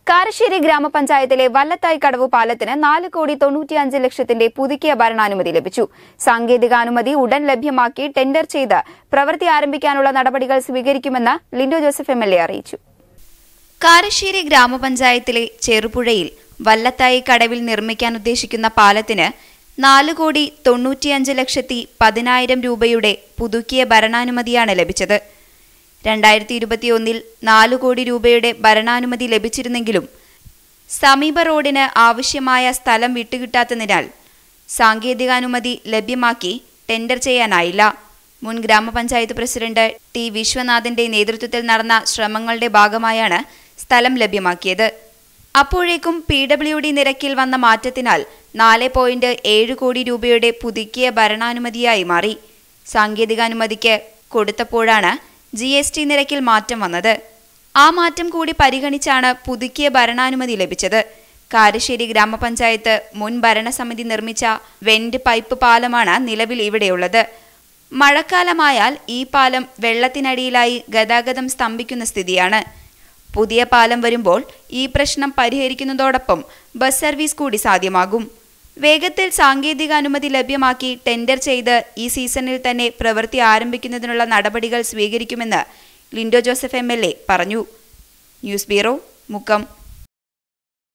കാരശ്ശേരി ഗ്രാമപഞ്ചായത്തിലെ വല്ലത്തായി കടവ് പാലത്തിന് നാല് കോടി തൊണ്ണൂറ്റിയഞ്ച് ലക്ഷത്തിന്റെ പുതുക്കിയ ഭരണാനുമതി ലഭിച്ചു സാങ്കേതികാനുമതി ഉടൻ ലഭ്യമാക്കി ടെൻഡർ ചെയ്ത് പ്രവൃത്തി ആരംഭിക്കാനുള്ള നടപടികൾ സ്വീകരിക്കുമെന്ന് Lindo Joseph M L A അറിയിച്ചു കാരശ്ശേരി ഗ്രാമപഞ്ചായത്തിലെ ചെറുപുഴയിൽ വല്ലത്തായി കടവിൽ നിർമ്മിക്കാൻ ഉദ്ദേശിക്കുന്ന പാലത്തിന് നാല് കോടി തൊണ്ണൂറ്റിയഞ്ച് ലക്ഷത്തി പതിനായിരം രൂപയുടെ പുതുക്കിയ ഭരണാനുമതിയാണ് ലഭിച്ചത് രണ്ടായിരത്തി ഇരുപത്തിയൊന്നിൽ നാലു കോടി രൂപയുടെ ഭരണാനുമതി ലഭിച്ചിരുന്നെങ്കിലും സമീപ റോഡിന് ആവശ്യമായ സ്ഥലം വിട്ടുകിട്ടാത്തതിനാൽ സാങ്കേതികാനുമതി ലഭ്യമാക്കി ടെൻഡർ ചെയ്യാനായില്ല മുൻ ഗ്രാമപഞ്ചായത്ത് പ്രസിഡന്റ് ടി വിശ്വനാഥിന്റെ നേതൃത്വത്തിൽ നടന്ന ശ്രമങ്ങളുടെ ഭാഗമായാണ് സ്ഥലം ലഭ്യമാക്കിയത് അപ്പോഴേക്കും പി ഡബ്ല്യു ഡി നിരക്കിൽ വന്ന മാറ്റത്തിനാൽ നാല് പോയിന്റ് ഏഴ് കോടി രൂപയുടെ പുതുക്കിയ ഭരണാനുമതിയായി മാറി സാങ്കേതികാനുമതിക്ക് കൊടുത്തപ്പോഴാണ് ജി എസ് ടി നിരക്കിൽ മാറ്റം വന്നത് ആ മാറ്റം കൂടി പരിഗണിച്ചാണ് പുതുക്കിയ ഭരണാനുമതി ലഭിച്ചത് കാരശ്ശേരി ഗ്രാമപഞ്ചായത്ത് മുൻ ഭരണസമിതി നിർമ്മിച്ച വെന്റ് പൈപ്പ് പാലമാണ് നിലവിൽ ഇവിടെയുള്ളത് മഴക്കാലമായാൽ ഈ പാലം വെള്ളത്തിനടിയിലായി ഗതാഗതം സ്തംഭിക്കുന്ന സ്ഥിതിയാണ് പുതിയ പാലം വരുമ്പോൾ ഈ പ്രശ്നം പരിഹരിക്കുന്നതോടൊപ്പം ബസ് സർവീസ് കൂടി സാധ്യമാകും വേഗത്തിൽ സാങ്കേതിക അനുമതി ലഭ്യമാക്കി ടെൻഡർ ചെയ്ത് ഈ സീസണിൽ തന്നെ പ്രവൃത്തി ആരംഭിക്കുന്നതിനുള്ള നടപടികൾ സ്വീകരിക്കുമെന്ന് ലിൻഡോ ജോസഫ് എം പറഞ്ഞു ന്യൂസ് ബ്യൂറോ മുക്കം